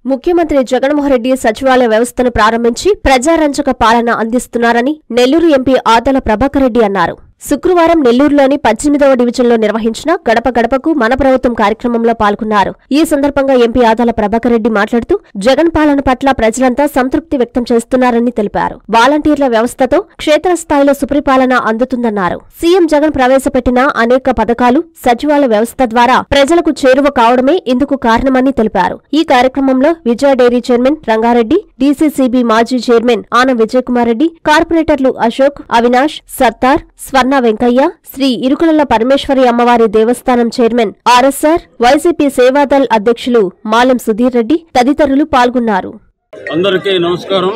ముఖ్యమంత్రి జగన్మోహన్ రెడ్డి సచివాలయ వ్యవస్థను ప్రారంభించి ప్రజారంజక పాలన అందిస్తున్నారని నెల్లూరు ఎంపీ ఆదల ప్రభాకర్ రెడ్డి అన్నారు శుక్రవారం నెల్లూరులోని పద్దెనిమిదవ డివిజన్లో నిర్వహించిన గడప గడపకు మన ప్రభుత్వం కార్యక్రమంలో పాల్గొన్నారు ఈ సందర్భంగా ఎంపీ ఆదాల ప్రభాకర్ రెడ్డి మాట్లాడుతూ జగన్ పాలన పట్ల ప్రజలంతా సంతృప్తి వ్యక్తం చేస్తున్నారని తెలిపారు వాలంటీర్ల వ్యవస్థతో క్షేత్రస్థాయిలో సుపరిపాలన అందుతుందన్నారు సీఎం జగన్ ప్రవేశపెట్టిన అనేక పథకాలు సచివాలయ వ్యవస్థ ద్వారా ప్రజలకు చేరువ కావడమే ఇందుకు కారణమని తెలిపారు ఈ కార్యక్రమంలో Vijaya dairy chairman Rangareddy DCCB మాజీ చైర్మన్ ఆనం విజయకుమార్ రెడ్డి కార్పొరేటర్లు అశోక్ అవినాష్ సత్తార్ స్వర్ణ వెంకయ్య శ్రీ ఇరుకులల పరమేశ్వరి అమ్మవారి దేవస్థానం చైర్మన్ ఆర్ఎస్ఆర్ వైసీపీ సేవాదల్ అధ్యక్షులు మాలెం సుధీర్ రెడ్డి తదితరులు పాల్గొన్నారు అందరికీ నమస్కారం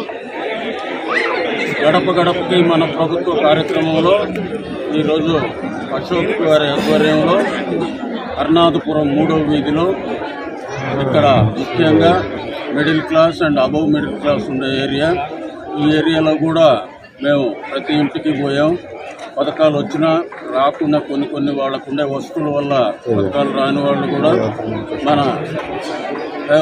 గడప గడపకి మన ప్రభుత్వ కార్యక్రమంలో ఈరోజు అశోక్ గారి ఆధ్వర్యంలో అరుణాధపురం మూడవ వీధిలో ఇక్కడ ముఖ్యంగా middle class and above middle class ఉండే ఏరియా ఈ ఏరియాలో కూడా మేము ప్రతి ఇంటికి పోయాం పథకాలు వచ్చినా రాకుండా కొన్ని కొన్ని వాళ్ళకు ఉండే వస్తువుల వల్ల పథకాలు రాని వాళ్ళు కూడా మన ఏ,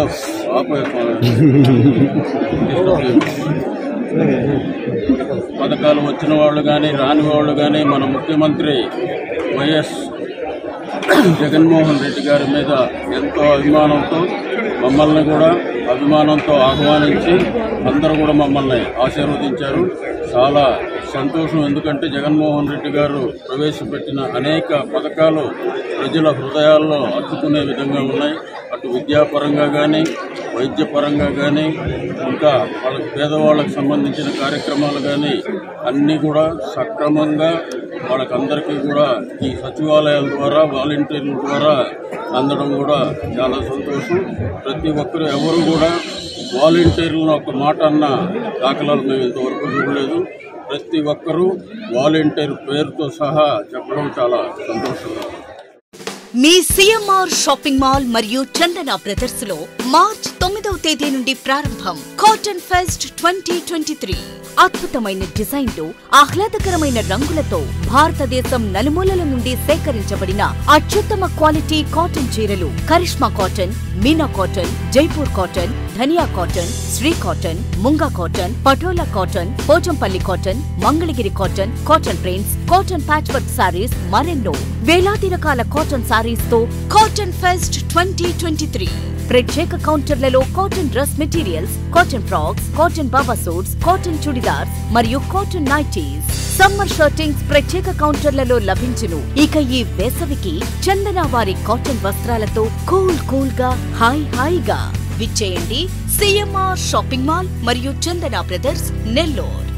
ఆపే- పథకాలు వచ్చిన వాళ్ళు కానీ రాని వాళ్ళు కానీ మన ముఖ్యమంత్రి వైఎస్ జగన్మోహన్ రెడ్డి గారి మీద ఎంతో అభిమానంతో మమ్మల్ని కూడా అభిమానంతో ఆహ్వానించి అందరూ కూడా మమ్మల్ని ఆశీర్వదించారు చాలా సంతోషం ఎందుకంటే జగన్మోహన్ రెడ్డి గారు ప్రవేశపెట్టిన అనేక పథకాలు ప్రజల హృదయాల్లో అత్తుకునే విధంగా ఉన్నాయి అటు విద్యాపరంగా కానీ వైద్యపరంగా కానీ ఇంకా వాళ్ళకి పేదవాళ్ళకి సంబంధించిన కార్యక్రమాలు కానీ అన్నీ కూడా సక్రమంగా వాళ్ళకందరికీ కూడా ఈ సచివాలయాల ద్వారా వాలంటీర్ల ద్వారా అందడం కూడా చాలా సంతోషం ప్రతి ఒక్కరు ఎవరు కూడా వాలంటీర్లను ఒక మాట అన్న దాఖలాలు మేము ఇంతవరకు చూడలేదు ప్రతి ఒక్కరూ వాలంటీర్ పేరుతో సహా చెప్పడం చాలా సంతోషంగా ఉంది. మీ సిఎంఆర్ షాపింగ్ మాల్ మరియు చందన బ్రదర్స్ లో మార్చ్ తొమ్మిదవ తేదీ నుండి ప్రారంభం cotton fest twenty twenty three అద్భుతమైన డిజైన్లు ఆహ్లాదకరమైన రంగులతో భారతదేశం నలుమూలల నుండి సేకరించబడిన అత్యుత్తమ క్వాలిటీ కాటన్ చీరలు Karishma cotton Meena cotton Jaipur cotton Dhaniya cotton Shri cotton Munga cotton Patola cotton Pochampally cotton Mangalagiri cotton cotton prints cotton patch work sarees మరెన్నో వేలాది రకాల కాటన్ సారీస్ తో cotton fest twenty twenty three ప్రత్యేక కౌంటర్లలో cotton dress materials cotton frocks cotton baba suits cotton chudidars మరియు cotton nighties summer shirtings ప్రత్యేక కౌంటర్లలో లభించును ఇక ఈ వేసవికి చందన వారి కాటన్ వస్త్రాలతో కూల్ కూల్ గా హాయ్ హాయిగా విచ్చేయండి సిఎంఆర్ షాపింగ్ మాల్ మరియు చందన బ్రదర్స్ నెల్లూరు